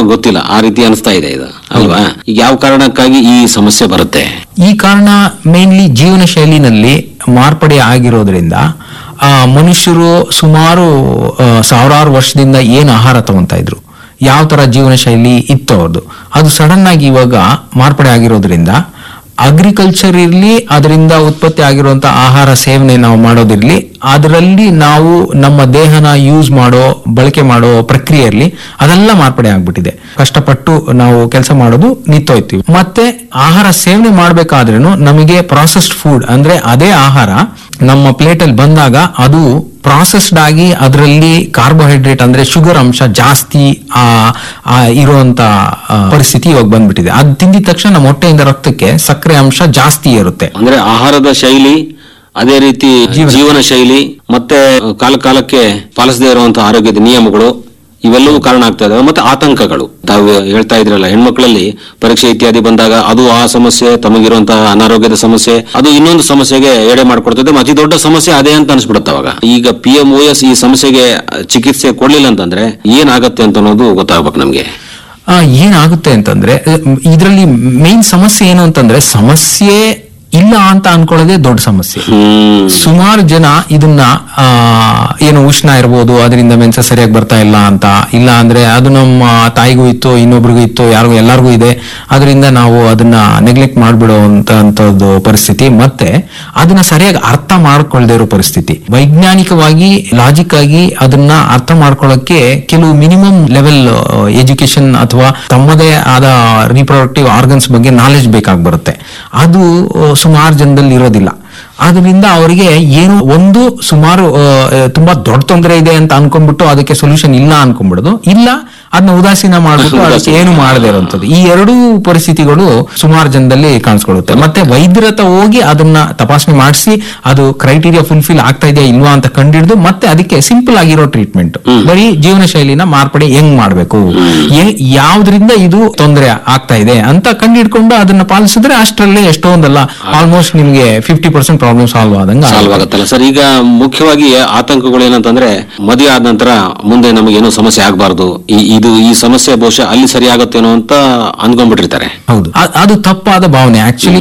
ಗೊತ್ತಿಲ್ಲ ಆ ರೀತಿ ಅನಿಸ್ತಾ ಇದೆ ಇದು ಅಲ್ವಾ ಈಗ ಯಾವ ಕಾರಣಕ್ಕಾಗಿ ಈ ಸಮಸ್ಯೆ ಬರುತ್ತೆ ಈ ಕಾರಣ ಮೇನ್ಲಿ ಜೀವನ ಶೈಲಿನಲ್ಲಿ ಮಾರ್ಪಡೆ ಆಗಿರೋದ್ರಿಂದ ಆ, ಮನುಷ್ಯರು ಸುಮಾರು ಆ, ಸಾವಿರಾರು ವರ್ಷದಿಂದ ಏನು ಆಹಾರ ತಗೊಂತಾ ಇದ್ರು ಯಾವ ತರ ಜೀವನ ಶೈಲಿ ಇತ್ತು ಅವ್ರದ್ದು ಅದು ಸಡನ್ ಆಗಿ ಇವಾಗ ಮಾರ್ಪಡೆ ಆಗಿರೋದ್ರಿಂದ ಅಗ್ರಿಕಲ್ಚರ್ ಇರ್ಲಿ ಅದರಿಂದ ಉತ್ಪತ್ತಿ ಆಗಿರುವಂತ ಆಹಾರ ಸೇವನೆ ನಾವು ಮಾಡೋದಿರ್ಲಿ ಅದರಲ್ಲಿ ನಾವು ನಮ್ಮ ದೇಹನ ಯೂಸ್ ಮಾಡೋ ಬಳಕೆ ಮಾಡೋ ಪ್ರಕ್ರಿಯೆ ಇರ್ಲಿ ಅದೆಲ್ಲ ಮಾರ್ಪಡೆ ಆಗ್ಬಿಟ್ಟಿದೆ ಕಷ್ಟಪಟ್ಟು ನಾವು ಕೆಲಸ ಮಾಡೋದು ನಿಂತೋಯ್ತೀವಿ ಮತ್ತೆ ಆಹಾರ ಸೇವನೆ ಮಾಡ್ಬೇಕಾದ್ರೂ ನಮಗೆ ಪ್ರಾಸೆಸ್ಡ್ ಫುಡ್ ಅಂದ್ರೆ ಅದೇ ಆಹಾರ ನಮ್ಮ ಪ್ಲೇಟ್ ಅಲ್ಲಿ ಬಂದಾಗ ಅದು ಪ್ರಾಸೆಸ್ಡ್ ಆಗಿ ಅದರಲ್ಲಿ ಕಾರ್ಬೋಹೈಡ್ರೇಟ್ ಅಂದ್ರೆ ಶುಗರ್ ಅಂಶ ಜಾಸ್ತಿ ಆ ಆ ಇರುವಂತ ಆ, ಪರಿಸ್ಥಿತಿ ಇವಾಗ ಬಂದ್ಬಿಟ್ಟಿದೆ ಅದ್ ತಿಂದಿದ ತಕ್ಷಣ ನಮ್ಮ ಹೊಟ್ಟೆಯಿಂದ ರಕ್ತಕ್ಕೆ ಸಕ್ಕರೆ ಅಂಶ ಜಾಸ್ತಿ ಇರುತ್ತೆ ಅಂದ್ರೆ ಆಹಾರದ ಶೈಲಿ ಅದೇ ರೀತಿ ಜೀವನ ಶೈಲಿ ಮತ್ತೆ ಕಾಲ ಕಾಲಕ್ಕೆ ಪಾಲಿಸದೇ ಇರುವಂತಹ ಆರೋಗ್ಯದ ನಿಯಮಗಳು ಇವೆಲ್ಲವೂ ಕಾರಣ ಆಗ್ತಾ ಇದಾವೆ ಮತ್ತೆ ಆತಂಕಗಳು ತಾವು ಹೇಳ್ತಾ ಇದ್ರಲ್ಲ ಹೆಣ್ಮಕ್ಳಲ್ಲಿ ಪರೀಕ್ಷೆ ಇತ್ಯಾದಿ ಬಂದಾಗ ಅದು ಆ ಸಮಸ್ಯೆ ತಮಗಿರುವಂತಹ ಅನಾರೋಗ್ಯದ ಸಮಸ್ಯೆ ಅದು ಇನ್ನೊಂದು ಸಮಸ್ಯೆಗೆ ಎಡೆ ಮಾಡ್ಕೊಡ್ತದೆ ಅತಿ ದೊಡ್ಡ ಸಮಸ್ಯೆ ಅದೇ ಅಂತ ಅನ್ಸ್ಬಿಡುತ್ತೆ ಅವಾಗ ಈಗ ಪಿ ಎಂ ಓ ಎಸ್ ಈ ಸಮಸ್ಯೆಗೆ ಚಿಕಿತ್ಸೆ ಕೊಡ್ಲಿಲ್ಲ ಅಂತಂದ್ರೆ ಏನಾಗತ್ತೆ ಅಂತ ಅನ್ನೋದು ಗೊತ್ತಾಗ್ಬೇಕು ನಮ್ಗೆ ಆ, ಏನಾಗುತ್ತೆ ಅಂತಂದ್ರೆ ಇದರಲ್ಲಿ ಮೇನ್ ಸಮಸ್ಯೆ ಏನು ಅಂತಂದ್ರೆ ಸಮಸ್ಯೆ ಇಲ್ಲ ಅಂತ ಅನ್ಕೊಳ್ಳೋದೇ ದೊಡ್ಡ ಸಮಸ್ಯೆ ಹ್ಮ್ ಸುಮಾರು ಜನ ಇದನ್ನ ಆ, ಏನು ಉಷ್ಣ ಇರ್ಬೋದು ಅದರಿಂದ ಮೆನ್ಸ ಸರಿಯಾಗಿ ಬರ್ತಾ ಇಲ್ಲ ಅಂತ ಇಲ್ಲ ಅಂದ್ರೆ ಅದು ನಮ್ಮ ತಾಯಿಗೂ ಇತ್ತು ಇನ್ನೊಬ್ರಿಗೂ ಇತ್ತು ಯಾರಿಗೂ ಎಲ್ಲರಿಗೂ ಇದೆ ಅದರಿಂದ ನಾವು ಅದನ್ನ ನೆಗ್ಲೆಕ್ಟ್ ಮಾಡ್ಬಿಡುವಂತ ಅಂತದ್ದು ಪರಿಸ್ಥಿತಿ ಮತ್ತೆ ಅದನ್ನ ಸರಿಯಾಗಿ ಅರ್ಥ ಮಾಡ್ಕೊಳ್ದೇ ಇರೋ ಪರಿಸ್ಥಿತಿ ವೈಜ್ಞಾನಿಕವಾಗಿ ಲಾಜಿಕ್ ಆಗಿ ಅದನ್ನ ಅರ್ಥ ಮಾಡ್ಕೊಳ್ಳೋಕೆ ಕೆಲವು ಮಿನಿಮಮ್ ಲೆವೆಲ್ ಎಜುಕೇಶನ್ ಅಥವಾ ತಮ್ಮದೇ ಆದ ರೀಪ್ರೊಡಕ್ಟಿವ್ ಆರ್ಗನ್ಸ್ ಬಗ್ಗೆ ನಾಲೆಜ್ ಬೇಕಾಗಿ ಬರುತ್ತೆ ಅದು ಸುಮಾರು ಜನದಲ್ಲಿ ಇರೋದಿಲ್ಲ ಅದರಿಂದ ಅವರಿಗೆ ಏನು ಒಂದು ಸುಮಾರು ಆ, ತುಂಬಾ ದೊಡ್ಡ ತೊಂದರೆ ಇದೆ ಅಂತ ಅನ್ಕೊಂಡ್ಬಿಟ್ಟು ಅದಕ್ಕೆ ಸೊಲ್ಯೂಷನ್ ಇಲ್ಲ ಅನ್ಕೊಂಡ್ಬಿಡೋದು ಇಲ್ಲ ಅದನ್ನ ಉದಾಸೀನ ಮಾಡ್ಬಿಟ್ಟು ಅದಕ್ಕೆ ಏನು ಮಾಡದೇ ಇರುವಂತದ್ದು ಈ ಎರಡೂ ಪರಿಸ್ಥಿತಿಗಳು ಸುಮಾರು ಜನದಲ್ಲಿ ಕಾಣಿಸ್ಕೊಳ್ಳುತ್ತೆ ಮತ್ತೆ ವೈದ್ಯರ ಹತ್ರ ಹೋಗಿ ಅದನ್ನ ತಪಾಸಣೆ ಮಾಡಿಸಿ ಅದು ಕ್ರೈಟೀರಿಯಾ ಫುಲ್ಫಿಲ್ ಆಗ್ತಾ ಇದೆಯಾ ಇಲ್ವಾ ಅಂತ ಕಂಡಿಡಿದು ಮತ್ತೆ ಅದಕ್ಕೆ ಸಿಂಪಲ್ ಆಗಿರೋ ಟ್ರೀಟ್ಮೆಂಟ್ ಬರೀ ಜೀವನ ಶೈಲಿನ ಮಾರ್ಪಡೆ ಹೆಂಗ್ ಮಾಡ್ಬೇಕು ಏ- ಯಾವ್ದ್ರಿಂದ ಇದು ತೊಂದರೆ ಆಗ್ತಾ ಇದೆ ಅಂತ ಕಂಡಿಡ್ಕೊಂಡು ಅದನ್ನ ಪಾಲಿಸಿದ್ರೆ ಅಷ್ಟರಲ್ಲೇ ಎಷ್ಟೊಂದಲ್ಲ ಆಲ್ಮೋಸ್ಟ್ ನಿಮ್ಗೆ ಫಿಫ್ಟಿ ಪರ್ಸೆಂಟ್ ಪ್ರಾಬ್ಲಮ್ ಸಾಲ್ವ್ ಆದಂಗ ಸಾಲ್ವ್ ಆಗತ್ತಲ್ಲ ಸರ್ ಈಗ ಮುಖ್ಯವಾಗಿ ಆತಂಕಗಳು ಏನಂತಂದ್ರೆ ಮದುವೆ ಆದ ನಂತರ ಮುಂದೆ ನಮಗೇನೋ ಸಮಸ್ಯೆ ಆಗಬಾರ್ದು ಇದು ಈ ಸಮಸ್ಯೆ ಬಹುಶಃ ಅಲ್ಲಿ ಸರಿ ಆಗತ್ತೇನೋ ಅಂತ ಅನ್ಕೊಂಡ್ಬಿಟ್ಟಿರ್ತಾರೆ ಹೌದು ಅ- ಅದು ತಪ್ಪಾದ ಭಾವನೆ ಆಕ್ಚುಲಿ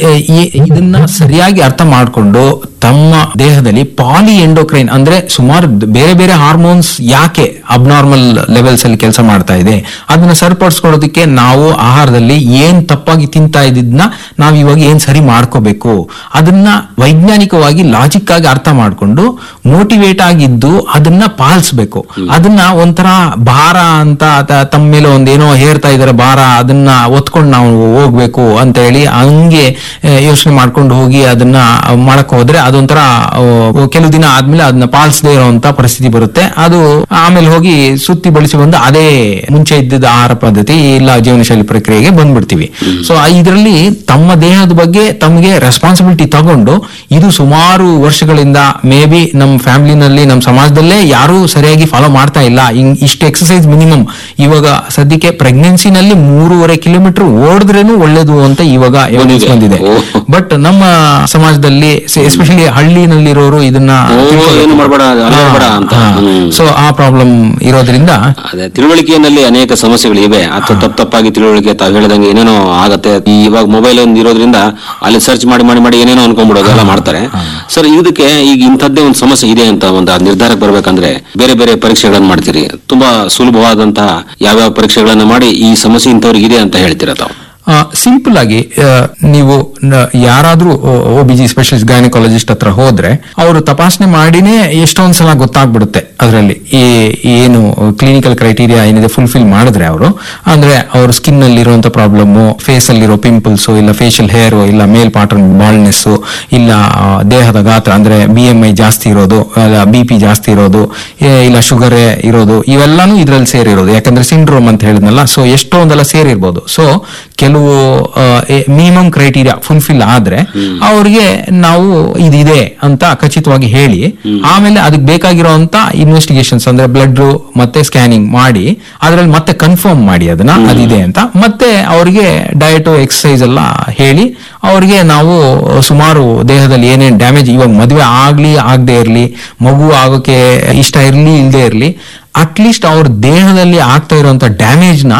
ಇದನ್ನ ಸರಿಯಾಗಿ ಅರ್ಥ ಮಾಡಿಕೊಂಡು ತಮ್ಮ ದೇಹದಲ್ಲಿ ಪಾಲಿ ಎಂಡೋಕ್ರೈನ್ ಅಂದ್ರೆ ಸುಮಾರು ದ್- ಬೇರೆ ಬೇರೆ ಹಾರ್ಮೋನ್ಸ್ ಯಾಕೆ ಅಬ್ನಾರ್ಮಲ್ ಲೆವೆಲ್ಸ್ ಅಲ್ಲಿ ಕೆಲಸ ಮಾಡ್ತಾ ಇದೆ ಅದನ್ನ ಸರಿಪಡಿಸ್ಕೊಳ್ಳೋದಕ್ಕೆ ನಾವು ಆಹಾರದಲ್ಲಿ ಏನ್ ತಪ್ಪಾಗಿ ತಿಂತಾ ಇದ್ದಿದ್ನ ನಾವ್ ಇವಾಗ ಏನ್ ಸರಿ ಮಾಡ್ಕೋಬೇಕು ಅದನ್ನ ವೈಜ್ಞಾನಿಕವಾಗಿ ಲಾಜಿಕ್ ಆಗಿ ಅರ್ಥ ಮಾಡ್ಕೊಂಡು ಮೋಟಿವೇಟ್ ಆಗಿದ್ದು ಅದನ್ನ ಪಾಲಿಸ್ಬೇಕು ಅದನ್ನ ಒಂಥರ ಭಾರ ಅಂತ ತ- ತಮ್ಮ ಮೇಲೆ ಒಂದೇನೋ ಹೇರ್ತಾ ಇದಾರೆ ಭಾರ ಅದನ್ನ ಒತ್ಕೊಂಡು ನಾವು ಹೋಗ್ಬೇಕು ಅಂತ ಹೇಳಿ ಹಂಗೆ ಯೋಚನೆ ಮಾಡ್ಕೊಂಡು ಹೋಗಿ ಅದನ್ನ ಮಾಡಕ್ ಹೋದ್ರೆ ಅದೊಂಥರ ಆ, ಕೆಲವು ದಿನ ಆದ್ಮೇಲೆ ಅದನ್ನ ಪಾಲಿಸದೇ ಇರುವಂತ ಪರಿಸ್ಥಿತಿ ಬರುತ್ತೆ ಅದು ಆಮೇಲೆ ಹೋಗಿ ಸುತ್ತಿ ಬಳಸಿ ಬಂದು ಅದೇ ಮುಂಚೆ ಇದ್ದಿದ್ದ ಆಹಾರ ಪದ್ಧತಿ ಇಲ್ಲ ಜೀವನ ಶೈಲಿ ಪ್ರಕ್ರಿಯೆಗೆ ಬಂದ್ಬಿಡ್ತೀವಿ ಸೊ ಇದರಲ್ಲಿ ತಮ್ಮ ದೇಹದ ಬಗ್ಗೆ ತಮಗೆ ರೆಸ್ಪಾನ್ಸಿಬಿಲಿಟಿ ತಗೊಂಡು ಇದು ಸುಮಾರು ವರ್ಷಗಳಿಂದ ಮೇ ಬಿ ನಮ್ಮ ಫ್ಯಾಮಿಲಿನಲ್ಲಿ ನಮ್ಮ ಸಮಾಜದಲ್ಲೇ ಯಾರು ಸರಿಯಾಗಿ ಫಾಲೋ ಮಾಡ್ತಾ ಇಲ್ಲ ಹಿಂಗ್ ಇಷ್ಟು ಎಕ್ಸಸೈಸ್ ಮಿನಿಮಮ್ ಇವಾಗ ಸದ್ಯಕ್ಕೆ ಪ್ರೆಗ್ನೆನ್ಸಿನಲ್ಲಿ ಮೂರುವರೆ ಕಿಲೋಮೀಟರ್ ಓಡಿದ್ರೇನು ಒಳ್ಳೇದು ಅಂತ ಇವಾಗ ಎವಿಡೆನ್ಸ್ ಬಂದಿದೆ ಓ. ಬಟ್ ನಮ್ಮ ಸಮಾಜದಲ್ಲಿ ಎಸ್ಪೆಷಲಿ ಹಳ್ಳಿನಲ್ಲಿರೋರು ಇದನ್ನ ಓ, ಏನು ಮಾಡ್ಬೇಡ ಅಲ್ಲೇಬೇಡ ಅಂತ ಹ್ಮ್. ಸೊ ಆ ಪ್ರಾಬ್ಲಮ್ ಇರೋದ್ರಿಂದ ಅದೇ ತಿಳುವಳಿಕೆಯಲ್ಲಿ ಅನೇಕ ಸಮಸ್ಯೆಗಳು ಇವೆ ಅಥವಾ ತಪ್ಪ ತಪ್ಪಾಗಿ ತಿಳುವಳಿಕೆ ತಾವು ಹೇಳಿದಂಗೆ ಏನೇನೋ ಆಗತ್ತೆ ಈ ಇವಾಗ ಮೊಬೈಲ್ ಒಂದು ಇರೋದ್ರಿಂದ ಅಲ್ಲಿ ಸರ್ಚ್ ಮಾಡಿ ಮಾಡಿ ಮಾಡಿ ಏನೇನೋ ಅನ್ಕೊಂಡ್ಬಿಡೋದು ಎಲ್ಲ ಮಾಡ್ತಾರೆ ಸರ್ ಇದಕ್ಕೆ ಈಗ ಇಂಥದ್ದೇ ಒಂದು ಸಮಸ್ಯೆ ಇದೆ ಅಂತ ಒಂದು ನಿರ್ಧಾರಕ್ಕೆ ಬರ್ಬೇಕಂದ್ರೆ ಬೇರೆ ಬೇರೆ ಪರೀಕ್ಷೆಗಳನ್ನ ಮಾಡ್ತೀರಿ ತುಂಬಾ ಸುಲಭವಾದಂತಹ ಯಾವ್ಯಾವ ಪರೀಕ್ಷೆಗಳನ್ನ ಮಾಡಿ ಈ ಸಮಸ್ಯೆ ಇಂಥವ್ರಿಗೆ ಇದೆ ಅಂತ ಹೇಳ್ತೀರಾ ತಾವು ಸಿಂಪಲ್ ಆಗಿ ಆ, ನೀವು ನ- ಯಾರಾದ್ರೂ O B G specialist gynaecologist ಹತ್ರ ಹೋದ್ರೆ ಅವರು ತಪಾಸಣೆ ಮಾಡಿನೇ ಎಷ್ಟೊಂದ್ ಸಲ ಗೊತ್ತಾಗ್ಬಿಡುತ್ತೆ ಅದರಲ್ಲಿ ಏನು ಕ್ಲಿನಿಕಲ್ ಕ್ರೈಟೀರಿಯಾ ಏನಿದೆ ಫುಲ್ಫಿಲ್ ಮಾಡಿದ್ರೆ ಅವರು ಅಂದ್ರೆ ಅವ್ರ ಸ್ಕಿನ್ ಅಲ್ಲಿ ಇರುವಂತ ಪ್ರಾಬ್ಲಮ್ ಫೇಸ್ ಅಲ್ಲಿರೋ ಪಿಂಪಲ್ಸ್ ಇಲ್ಲ ಫೇಶಿಯಲ್ ಹೇರ್ ಇಲ್ಲ ಮೇಲ್ ಪಾಟರ್ನ್ ಬಾಲ್ನೆಸ್ ಇಲ್ಲ ಆ, ದೇಹದ ಗಾತ್ರ ಅಂದ್ರೆ ಬಿ ಎಂ ಐ ಜಾಸ್ತಿ ಇರೋದು ಬಿ ಪಿ ಜಾಸ್ತಿ ಇರೋದು ಏ, ಇಲ್ಲ ಶುಗರ್ ಇರೋದು ಇವೆಲ್ಲಾನು ಇದ್ರಲ್ಲಿ ಸೇರಿರೋದು ಯಾಕಂದ್ರೆ ಸಿಂಡ್ರೋಮ್ ಅಂತ ಹೇಳಿದ್ನಲ್ಲ ಸೊ ಎಷ್ಟೊಂದೆಲ್ಲ ಸೇರಿರ್ಬೋದು ಸೊ ಕೆಲವು ಮಿನಿಮಮ್ ಕ್ರೈಟೀರಿಯಾ ಫುಲ್ಫಿಲ್ ಆದ್ರೆ ಅವ್ರಿಗೆ ನಾವು ಇದಿದೆ ಅಂತ ಖಚಿತವಾಗಿ ಹೇಳಿ ಆಮೇಲೆ ಅದಕ್ಕೆ ಬೇಕಾಗಿರೋಂತ ಇನ್ವೆಸ್ಟಿಗೇಷನ್ಸ್ ಅಂದ್ರೆ ಬ್ಲಡ್ ಮತ್ತೆ ಸ್ಕ್ಯಾನಿಂಗ್ ಮಾಡಿ ಅದ್ರಲ್ಲಿ ಮತ್ತೆ ಕನ್ಫರ್ಮ್ ಮಾಡಿ ಅದನ್ನ ಅದಿದೆ ಅಂತ ಮತ್ತೆ ಅವ್ರಿಗೆ ಡಯಟ್ ಎಕ್ಸಸೈಸ್ ಎಲ್ಲ ಹೇಳಿ ಅವ್ರಿಗೆ ನಾವು ಸುಮಾರು ದೇಹದಲ್ಲಿ ಏನೇನ್ ಡ್ಯಾಮೇಜ್ ಇವಾಗ ಮದುವೆ ಆಗ್ಲಿ ಆಗದೆ ಇರ್ಲಿ ಮಗು ಆಗೋಕೆ ಇಷ್ಟ ಇರ್ಲಿ ಇಲ್ಲದೆ ಇರ್ಲಿ ಅಟ್ಲೀಸ್ಟ್ ಅವ್ರ ದೇಹದಲ್ಲಿ ಆಗ್ತಾ ಇರುವಂತ ಡ್ಯಾಮೇಜ್ ನ